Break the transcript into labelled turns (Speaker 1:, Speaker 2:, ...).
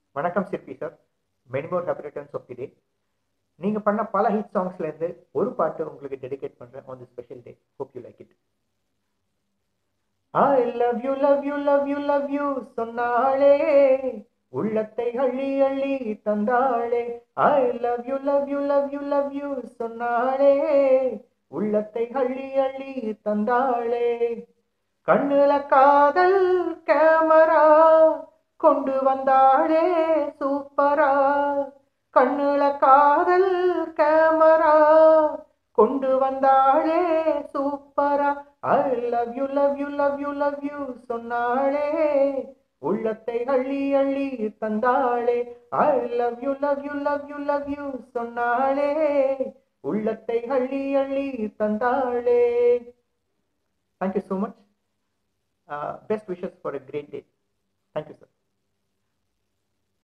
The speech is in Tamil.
Speaker 1: வணக்கம் Sirpi sir many more happy returns of the day நீங்கள் பண்ண பல ஹிட் சாங்ஸ்லேருந்து ஒரு பாட்டு உங்களுக்கு டெடிகேட் பண்ணுறேன் on the special day hope you like it I love you love you love you love you சொன்னாளே உள்ளத்தை அள்ளி அள்ளி தந்தாளே I love you love you love you love you சொன்னாளே உள்ளத்தை அள்ளி அள்ளி தந்தாளே கண்ணுல காதல் கேமரா கொண்டு வந்தாளே சூப்பரா கண்ணுல காதல் கேமரா கொண்டு வந்தாளே சூப்பரா I love you love you love you love you சொன்னாளே உள்ளத்தை அள்ளி அள்ளி தந்தாளே I love you love you love you love you சொன்னாளே உள்ளத்தை அள்ளி அள்ளி தந்தாளே thank you so much best wishes for a great day thank you sir